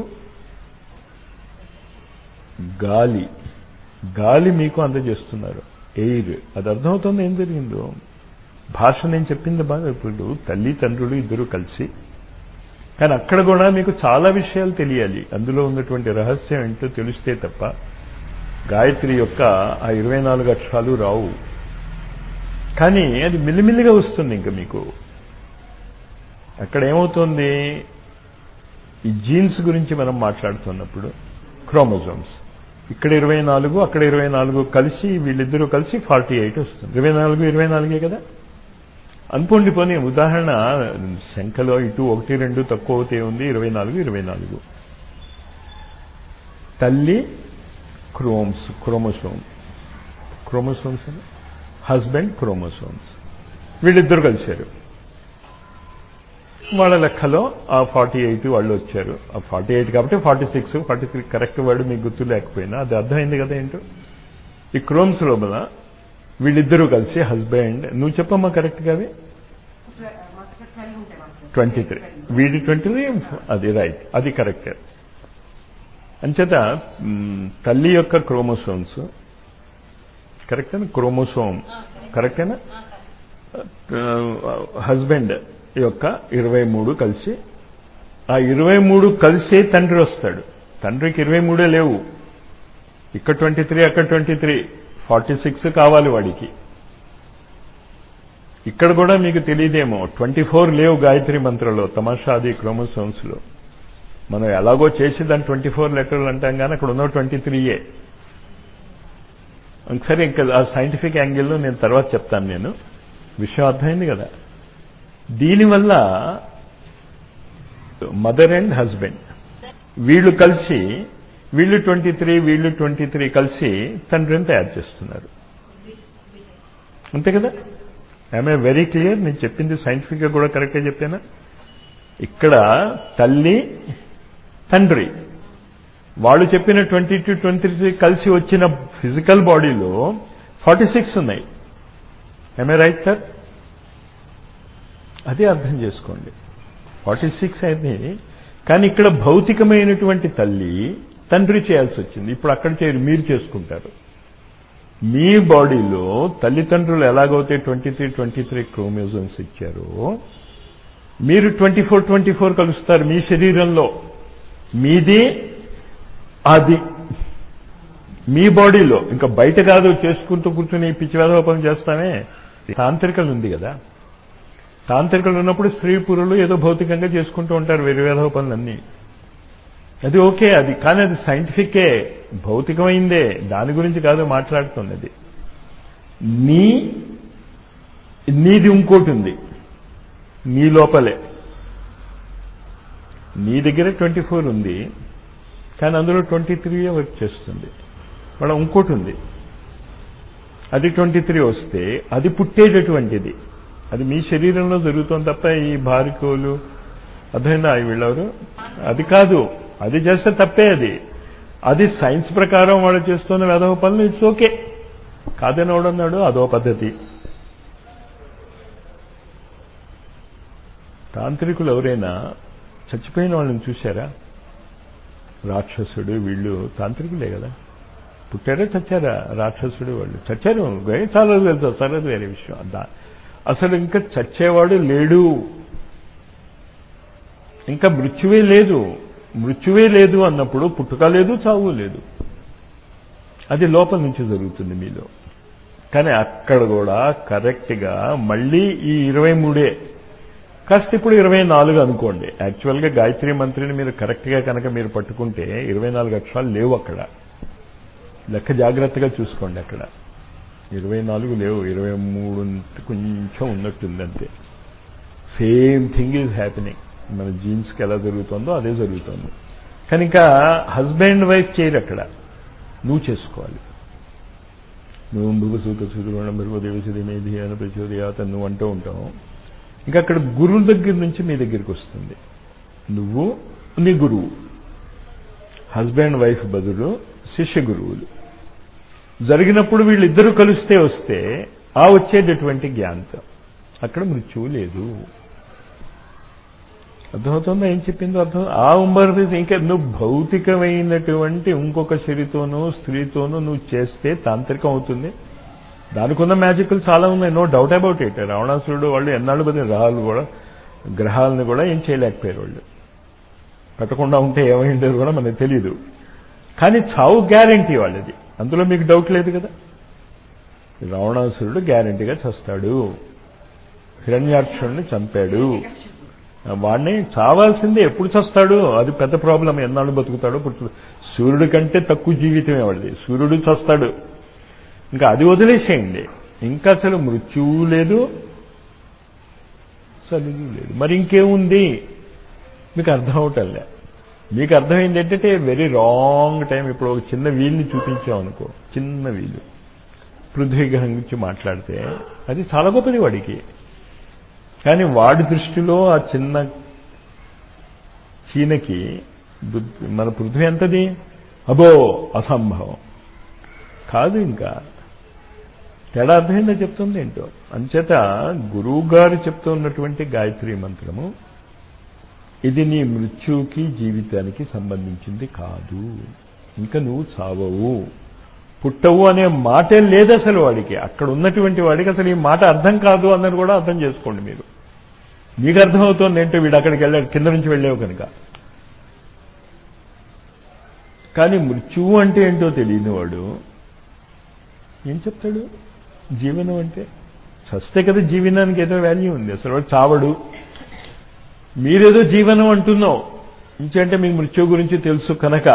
గాలి గాలి మీకు అందజేస్తున్నారు ఎయిర్ అది అర్థమవుతుంది ఏం జరిగిందో భాష నేను చెప్పింది బాగా ఇప్పుడు తల్లి తండ్రులు ఇద్దరు కలిసి కానీ అక్కడ కూడా మీకు చాలా విషయాలు తెలియాలి అందులో ఉన్నటువంటి రహస్యం ఏంటో తెలిస్తే తప్ప గాయత్రి యొక్క ఆ ఇరవై నాలుగు అక్షరాలు రావు కానీ అది మిల్లిమిల్లిగా వస్తుంది ఇంకా మీకు అక్కడ ఏమవుతుంది ఈ జీన్స్ గురించి మనం మాట్లాడుతున్నప్పుడు క్రోమోజోమ్స్ ఇక్కడ ఇరవై నాలుగు అక్కడ ఇరవై నాలుగు కలిసి వీళ్ళిద్దరూ కలిసి ఫార్టీ ఎయిట్ వస్తుంది ఇరవై నాలుగు ఇరవై నాలుగే కదా అనుకోండి పోనీ ఉదాహరణ శంఖలో ఇటు ఒకటి రెండు తక్కువ అవుతే ఉంది ఇరవై నాలుగు ఇరవై నాలుగు తల్లి క్రోమ్స్ క్రోమోసోమ్ క్రోమోసోమ్స్ అని హస్బెండ్ క్రోమోసోమ్స్ వీళ్ళిద్దరు కలిశారు వాళ్ళ లెక్కలో ఆ ఫార్టీ ఎయిట్ వాళ్ళు వచ్చారు ఆ ఫార్టీ ఎయిట్ కాబట్టి forty six forty three correct word మీకు గుర్తు లేకపోయినా అది అర్థమైంది కదా ఏంటో ఈ క్రోమ్స్ లోపల వీళ్ళిద్దరూ కలిసి హస్బెండ్ నువ్వు చెప్పమ్మా కరెక్ట్గా అవి ట్వంటీ త్రీ వీడి ట్వంటీ త్రీ అది రైట్ అది కరెక్ట్ అంచేత తల్లి యొక్క క్రోమోసోమ్స్ కరెక్టేనా క్రోమోసోమ్ కరెక్టేనా హస్బెండ్ యొక్క ఇరవై మూడు కలిసి ఆ ఇరవై మూడు కలిసే తండ్రి వస్తాడు తండ్రికి ఇరవై మూడే లేవు ఇక్కడ ట్వంటీ త్రీ అక్కడ ట్వంటీ త్రీ ఫార్టీ సిక్స్ కావాలి వాడికి ఇక్కడ కూడా మీకు తెలియదేమో ట్వంటీ ఫోర్ లేవు గాయత్రి మంత్రంలో తమాషాది క్రోమోసోమ్స్లో మనం ఎలాగో చేసి దాన్ని ట్వంటీ ఫోర్ లెటర్లు అంటాం కానీ అక్కడ ఉన్న ట్వంటీ త్రీయే సరే ఇంకా ఆ సైంటిఫిక్ యాంగిల్లో నేను తర్వాత చెప్తాను నేను విషయం అర్థమైంది కదా దీనివల్ల మదర్ అండ్ హస్బెండ్ వీళ్ళు కలిసి వీళ్ళు ట్వంటీ త్రీ వీళ్ళు ట్వంటీ త్రీ కలిసి తండ్రిని తయారు చేస్తున్నారు అంతే కదా ఐఎమ్ వెరీ క్లియర్ నేను చెప్పింది సైంటిఫిక్గా కూడా కరెక్ట్గా చెప్పానా ఇక్కడ తల్లి తండ్రి వాళ్ళు చెప్పిన ట్వంటీ టు ట్వంటీ త్రీ కలిసి వచ్చిన ఫిజికల్ బాడీలో ఫార్టీ సిక్స్ ఉన్నాయి ఐ రైట్ సార్ అదే అర్థం చేసుకోండి ఫార్టీ సిక్స్ అయితే కానీ ఇక్కడ భౌతికమైనటువంటి తల్లి తండ్రి చేయాల్సి వచ్చింది ఇప్పుడు అక్కడ చేయరు మీరు చేసుకుంటారు మీ బాడీలో తల్లిదండ్రులు ఎలాగైతే twenty three twenty three chromosomes ఇచ్చారో మీరు ట్వంటీ ఫోర్ ట్వంటీ ఫోర్ కలుస్తారు మీ శరీరంలో మీది అది మీ బాడీలో ఇంకా బయట కాదు చేసుకుంటూ కూర్చుని పిచ్చి వేదోపం చేస్తామే తాంత్రికలు ఉంది కదా తాంత్రికలు ఉన్నప్పుడు స్త్రీ పురులు ఏదో భౌతికంగా చేసుకుంటూ ఉంటారు వేరు వేధవ పనులన్నీ అది ఓకే అది కానీ అది సైంటిఫికే భౌతికమైందే దాని గురించి కాదు మాట్లాడుతున్నది నీ నీది ఇంకోటి ఉంది నీ లోపలే నీ దగ్గర ట్వంటీ ఫోర్ ఉంది కానీ అందులో ట్వంటీ త్రీ వర్క్ చేస్తుంది వాళ్ళ ఇంకోటి ఉంది అది ట్వంటీ త్రీ వస్తే అది పుట్టేటటువంటిది అది మీ శరీరంలో జరుగుతుంది తప్ప ఈ బారికోలు అర్థమైందా వీళ్ళెవరు అది కాదు అది చేస్తే తప్పే అది అది సైన్స్ ప్రకారం వాళ్ళు చేస్తున్న వేదవ పనులు ఇట్స్ ఓకే కాదని ఎవడన్నాడు అదో పద్ధతి తాంత్రికులు ఎవరైనా చచ్చిపోయిన వాళ్ళని చూశారా రాక్షసుడు వీళ్ళు తాంత్రికులే కదా పుట్టారా చచ్చారా రాక్షసుడు వాళ్ళు చచ్చారు చాలా తెలుసు సరే అది వేరే విషయం దా అసలు ఇంకా చచ్చేవాడు లేడు ఇంకా మృత్యువే లేదు మృత్యువే లేదు అన్నప్పుడు పుట్టుక లేదు చావు లేదు అది లోపల నుంచి జరుగుతుంది మీలో కానీ అక్కడ కూడా కరెక్ట్గా మళ్ళీ ఈ ఇరవై మూడే కాస్త ఇప్పుడు ఇరవై నాలుగు అనుకోండి యాక్చువల్గా గాయత్రి మంత్రిని మీరు కరెక్ట్గా కనుక మీరు పట్టుకుంటే ఇరవై నాలుగు అక్షరాలు లేవు అక్కడ లెక్క జాగ్రత్తగా చూసుకోండి అక్కడ ఇరవై నాలుగు లేవు ఇరవై మూడు కొంచెం ఉన్నట్టుందంతే సేమ్ థింగ్ ఈజ్ హ్యాపెనింగ్ మన జీన్స్కి ఎలా జరుగుతుందో అదే జరుగుతుంది కానీ ఇంకా హస్బెండ్ వైఫ్ చేయరు అక్కడ నువ్వు చేసుకోవాలి నువ్వు భుగ సూక సుదురుణం భరువ దేవసిది మేధి అని ప్రచోదయాత నువ్వు అంటూ ఉంటావు ఇంకా అక్కడ గురువు దగ్గర నుంచి మీ దగ్గరికి వస్తుంది నువ్వు నీ గురువు హస్బెండ్ వైఫ్ బదులు శిష్య గురువులు జరిగినప్పుడు వీళ్ళిద్దరూ కలిస్తే వస్తే ఆ వచ్చేటటువంటి జ్ఞాంతం అక్కడ మృత్యువు లేదు అర్థమవుతుందా ఏం చెప్పిందో అర్థం ఆ ఉంబర్ఫీస్ ఇంకా నువ్వు భౌతికమైనటువంటి ఇంకొక శరీతోనూ స్త్రీతోనూ నువ్వు చేస్తే తాంత్రికం అవుతుంది దానికి ఉన్న మ్యాజిక్లు చాలా ఉన్నాయి నో డౌట్ అబౌట్ ఇట్ రావణాసురుడు వాళ్ళు ఎన్నాళ్ళు బదిలి గ్రహాలు కూడా గ్రహాలను కూడా ఏం చేయలేకపోయారు వాళ్ళు పెట్టకుండా ఉంటే ఏమైందో కూడా మనకు తెలియదు కానీ చావు గ్యారంటీ వాళ్ళది అందులో మీకు డౌట్ లేదు కదా రావణాసురుడు గ్యారంటీగా చస్తాడు హిరణ్యాక్షుడిని చంపాడు వాడిని చావాల్సిందే ఎప్పుడు చస్తాడు అది పెద్ద ప్రాబ్లం ఎన్నాళ్ళు బతుకుతాడో పుట్టు సూర్యుడి కంటే తక్కువ జీవితమే వాడిది సూర్యుడు చస్తాడు ఇంకా అది వదిలేసేయండి ఇంకా అసలు మృత్యువు లేదు చదువు లేదు మరి ఇంకేముంది మీకు అర్థం అవటంలే మీకు అర్థమైంది ఏంటంటే వెరీ రాంగ్ టైం ఇప్పుడు ఒక చిన్న వీల్ని చూపించాం అనుకో చిన్న వీలు పృథ్వీ గ్రహం గురించి మాట్లాడితే అది చాలా గొప్పది వాడికి కానీ వాడి దృష్టిలో ఆ చిన్న చీనకి బుద్ధి- మన పృథ్వీ ఎంతది అబో అసంభవం కాదు ఇంకా తేడా అర్థమైందో చెప్తుంది ఏంటో అంచేత గురువు గారు చెప్తున్నటువంటి గాయత్రి మంత్రము ఇది నీ మృత్యువుకి జీవితానికి సంబంధించింది కాదు ఇంకా నువ్వు చావవు పుట్టవు అనే మాటే లేదు అసలు వాడికి అక్కడ ఉన్నటువంటి వాడికి అసలు ఈ మాట అర్థం కాదు అన్నది కూడా అర్థం చేసుకోండి మీరు మీకు అర్థమవుతోంది ఏంటో వీడు అక్కడికి వెళ్ళాడు కింద నుంచి వెళ్ళావు కనుక కానీ మృత్యువు అంటే ఏంటో తెలియని వాడు ఏం చెప్తాడు జీవనం అంటే చస్తే కదా జీవనానికి ఏదో వాల్యూ ఉంది అసలు వాడు చావడు మీరేదో జీవనం అంటున్నావు ఇంకంటే మీకు మృత్యు గురించి తెలుసు కనుక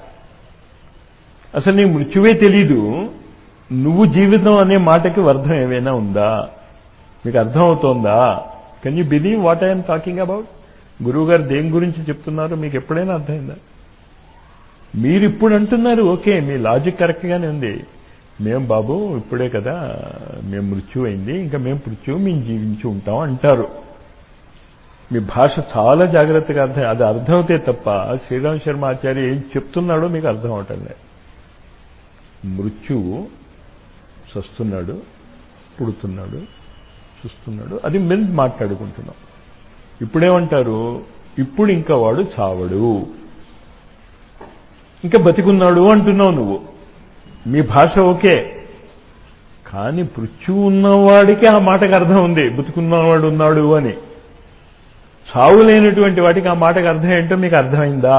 అసలు నీ మృత్యువే తెలీదు నువ్వు జీవితం అనే మాటకి అర్థం ఏమైనా ఉందా మీకు అర్థం అవుతోందా can you believe what I'm talking about గురువు గారు దేని గురించి చెప్తున్నారు మీకు ఎప్పుడైనా అర్థమైందా మీరు ఇప్పుడు అంటున్నారు ఓకే మీ లాజిక్ కరెక్ట్గానే ఉంది మేం బాబు ఇప్పుడే కదా మేము మృత్యు అయింది ఇంకా మేము మృత్యు మేము జీవించి ఉంటాం అంటారు మీ భాష చాలా జాగ్రత్తగా అర్థం అది అర్థమవుతే తప్ప శ్రీరామ్ శర్మ ఆచార్య ఏం చెప్తున్నాడో మీకు అర్థం అవటం లేదు మృత్యువు చస్తున్నాడు పుడుతున్నాడు చూస్తున్నాడు అది మేము మాట్లాడుకుంటున్నాం ఇప్పుడేమంటారు ఇప్పుడు ఇంకా వాడు చావడు ఇంకా బతికున్నాడు అంటున్నావు నువ్వు మీ భాష ఓకే కానీ మృత్యు ఉన్నవాడికి ఆ మాటకు అర్థం ఉంది బతుకున్నవాడు ఉన్నాడు అని చావు లేనటువంటి వాటికి ఆ మాటకు అర్థం ఏంటో మీకు అర్థమైందా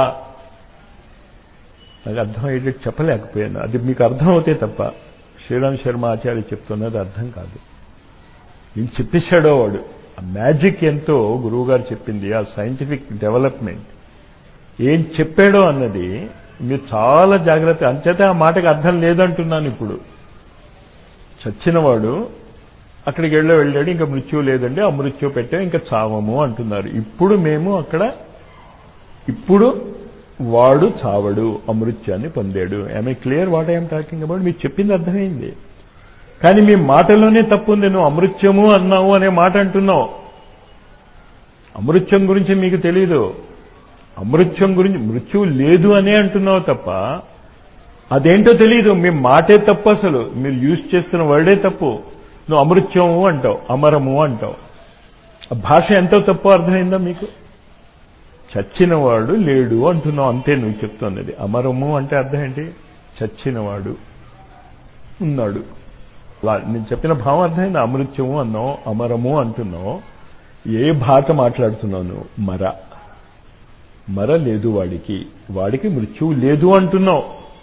నాకు అర్థమయ్యేటట్టు చెప్పలేకపోయాను అది మీకు అర్థం అవుతే తప్ప శ్రీరామ్ శర్మ ఆచార్య చెప్తున్నది అర్థం కాదు ఏం చెప్పేశాడో వాడు ఆ మ్యాజిక్ ఎంతో గురువుగారు చెప్పింది ఆ సైంటిఫిక్ డెవలప్మెంట్ ఏం చెప్పాడో అన్నది మీరు చాలా జాగ్రత్త అంచేతే ఆ మాటకు అర్థం లేదంటున్నాను ఇప్పుడు చచ్చినవాడు అక్కడికి వెళ్ళి వెళ్ళాడు ఇంకా మృత్యువు లేదండి ఆ మృత్యు పెట్టాం ఇంకా చావము అంటున్నారు ఇప్పుడు మేము అక్కడ ఇప్పుడు వాడు చావడు అమృత్యాన్ని పొందాడు I clear what I'm talking about మీరు చెప్పింది అర్థమైంది కానీ మీ మాటలోనే తప్పు ఉంది నువ్వు అమృత్యము అన్నావు అనే మాట అంటున్నావు అమృత్యం గురించి మీకు తెలీదు అమృత్యం గురించి మృత్యువు లేదు అనే అంటున్నావు తప్ప అదేంటో తెలియదు మీ మాటే తప్పు అసలు మీరు యూజ్ చేస్తున్న వర్డే తప్పు నువ్వు అమృత్యము అంటావు అమరము అంటావు ఆ భాష ఎంతో తప్పు అర్థమైందా మీకు చచ్చినవాడు లేడు అంటున్నావు అంతే నువ్వు చెప్తున్నది అమరము అంటే అర్థం ఏంటి చచ్చినవాడు ఉన్నాడు వా- నేను చెప్పిన భావం అర్థమైంది అమృత్యము అన్నావు అమరము అంటున్నావు ఏ భాష మాట్లాడుతున్నావు నువ్వు మర మర లేదు వాడికి వాడికి మృత్యువు లేదు అంటున్నావు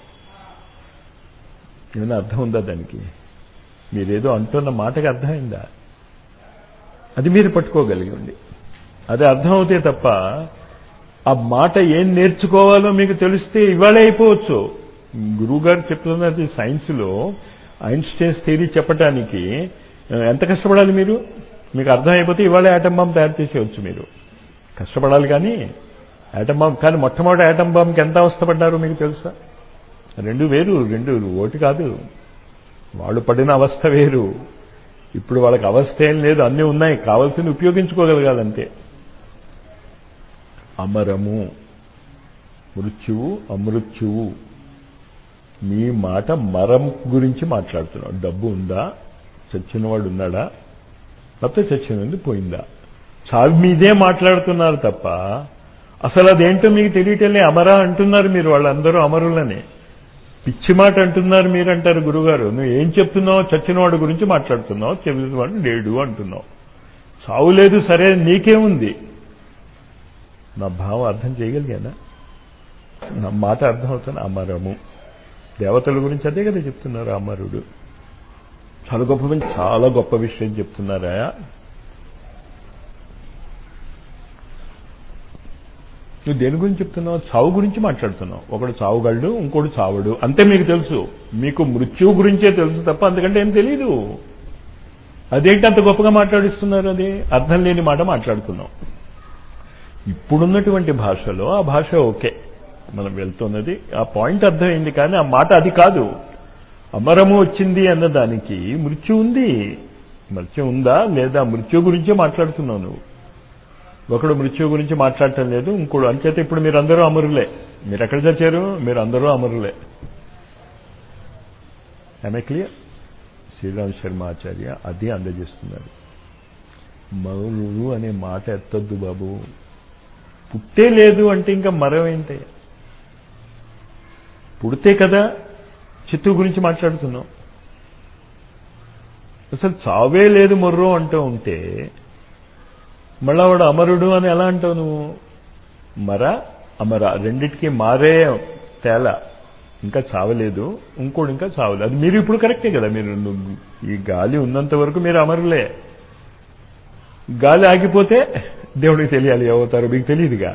ఏమైనా అర్థం ఉందా దానికి మీరేదో అంటున్న మాటకి అర్థమైందా అది మీరు పట్టుకోగలిగి ఉండి అది అర్థమవుతే తప్ప ఆ మాట ఏం నేర్చుకోవాలో మీకు తెలిస్తే ఇవాళే అయిపోవచ్చు గురువుగారు చెప్తున్నది సైన్స్లో ఐన్స్టైన్స్ థియరీ చెప్పడానికి ఆ, ఎంత కష్టపడాలి మీరు మీకు అర్థమైపోతే ఇవాళే యాటమ్ బాంబ్ తయారు చేసేయచ్చు మీరు కష్టపడాలి కానీ యాటమ్ బాంబ్ కానీ మొట్టమొదటి యాటమ్ బాంబ్కి ఎంత అవస్థపడ్డారో మీకు తెలుసా రెండు వేరు రెండు ఓటి కాదు వాళ్ళు పడిన అవస్థ వేరు ఇప్పుడు వాళ్ళకి అవస్థ ఏం లేదు అన్నీ ఉన్నాయి కావాల్సింది ఉపయోగించుకోగలగాలంతే అమరము మృత్యువు అమృత్యువు మీ మాట మరం గురించి మాట్లాడుతున్నావు డబ్బు ఉందా చచ్చినవాడు ఉన్నాడా లేకపోతే చచ్చినది పోయిందా చావి మీదే మాట్లాడుతున్నారు తప్ప అసలు అదేంటో మీకు తెలియటలే అమర అంటున్నారు మీరు వాళ్ళందరూ అమరులని పిచ్చి మాట అంటున్నారు మీరు అంటారు గురుగారు నువ్వు ఏం చెప్తున్నావు చచ్చినవాడు గురించి మాట్లాడుతున్నావు చెబుతున్నవాడు లేడు అంటున్నావు చావు లేదు సరే నీకేముంది నా భావం అర్థం చేయగలిగానా నా మాట అర్థం అవుతుంది అమరము దేవతల గురించి అదే కదా చెప్తున్నారు అమరుడు చాలా గొప్ప మంచి చాలా గొప్ప విషయం చెప్తున్నారా నువ్వు దేని గురించి చెప్తున్నావు చావు గురించి మాట్లాడుతున్నావు ఒకడు చావుగలడు ఇంకోడు చావడు అంతే మీకు తెలుసు మీకు మృత్యువు గురించే తెలుసు తప్ప అందుకంటే ఏం తెలీదు అదేంటి అంత గొప్పగా మాట్లాడిస్తున్నారు అది అర్థం లేని మాట మాట్లాడుతున్నాం ఇప్పుడున్నటువంటి భాషలో ఆ భాష ఓకే మనం వెళ్తున్నది ఆ పాయింట్ అర్థమైంది కానీ ఆ మాట అది కాదు అమరము వచ్చింది అన్న దానికి మృత్యు ఉంది మృత్యు ఉందా లేదా మృత్యు గురించే మాట్లాడుతున్నావు నువ్వు ఒకడు మృత్యు గురించి మాట్లాడటం లేదు ఇంకోడు అంచేత ఇప్పుడు మీరందరూ అమరులే మీరు ఎక్కడ చచ్చారు మీరు అందరూ అమరులే ఐమే క్లియర్ శ్రీరామ్ శర్మ ఆచార్య అది అందజేస్తున్నారు మరుడు అనే మాట ఎత్తొద్దు బాబు పుట్టే లేదు అంటే ఇంకా మరం ఏంటి పుడితే కదా చిత్తు గురించి మాట్లాడుతున్నాం అసలు చావే లేదు మొర్రో అంటూ ఉంటే మళ్ళా వాడు అమరుడు అని ఎలా అంటావు నువ్వు మర అమర రెండిటికి మారే తేలా ఇంకా చావలేదు ఇంకోటి ఇంకా చావలేదు అది మీరు ఇప్పుడు కరెక్టే కదా మీరు నువ్వు ఈ గాలి ఉన్నంత వరకు మీరు అమరులే గాలి ఆగిపోతే దేవుడికి తెలియాలి అవుతారు మీకు తెలియదుగా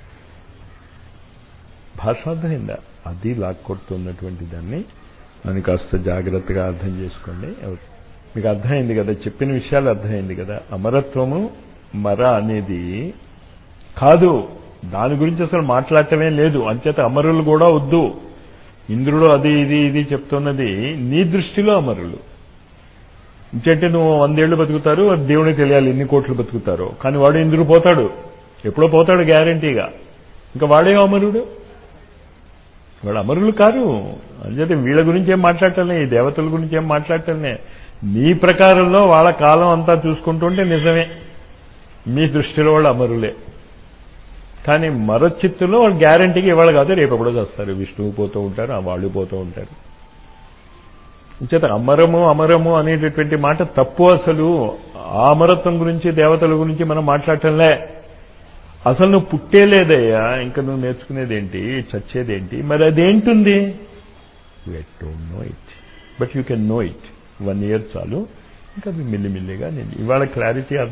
భాషార్థమైందా అది లాక్కొడుతున్నటువంటి దాన్ని అని కాస్త జాగ్రత్తగా అర్థం చేసుకోండి మీకు అర్థమైంది కదా చెప్పిన విషయాలు అర్థమైంది కదా అమరత్వము మర అనేది కాదు దాని గురించి అసలు మాట్లాడటమే లేదు అంచేత అమరులు కూడా వద్దు ఇంద్రుడు అది ఇది ఇది చెప్తున్నది నీ దృష్టిలో అమరులు ఇంకంటే నువ్వు వందేళ్లు బతుకుతారు అది దేవునికి తెలియాలి ఎన్ని కోట్లు బతుకుతారో కానీ వాడు ఇంద్రుడు పోతాడు ఎప్పుడో పోతాడు గ్యారంటీగా ఇంకా వాడే అమరుడు వాడు అమరులు కారు అంచేతే వీళ్ళ గురించి ఏం మాట్లాడటంలే ఈ దేవతల గురించి ఏం మాట్లాడటంలే నీ ప్రకారంలో వాళ్ళ కాలం అంతా చూసుకుంటుంటే నిజమే మీ దృష్టిలో వాళ్ళు అమరులే కానీ మరో చిత్తులో వాళ్ళు గ్యారంటీకి ఇవాళ కాదు రేపు ఎప్పుడో చేస్తారు విష్ణువు పోతూ ఉంటారు ఆ వాళ్ళు పోతూ ఉంటారు చేత అమరము అమరము అనేటటువంటి మాట తప్పు అసలు ఆ అమరత్వం గురించి దేవతల గురించి మనం మాట్లాడటంలే అసలు నువ్వు పుట్టేలేదయ్యా ఇంకా నువ్వు నేర్చుకునేదేంటి చచ్చేదేంటి మరి అదేంటుంది let don't know it but you can know it one year చాలు ఇంకా అది మిల్లిమిల్లిగా నేను ఇవాళ క్లారిటీ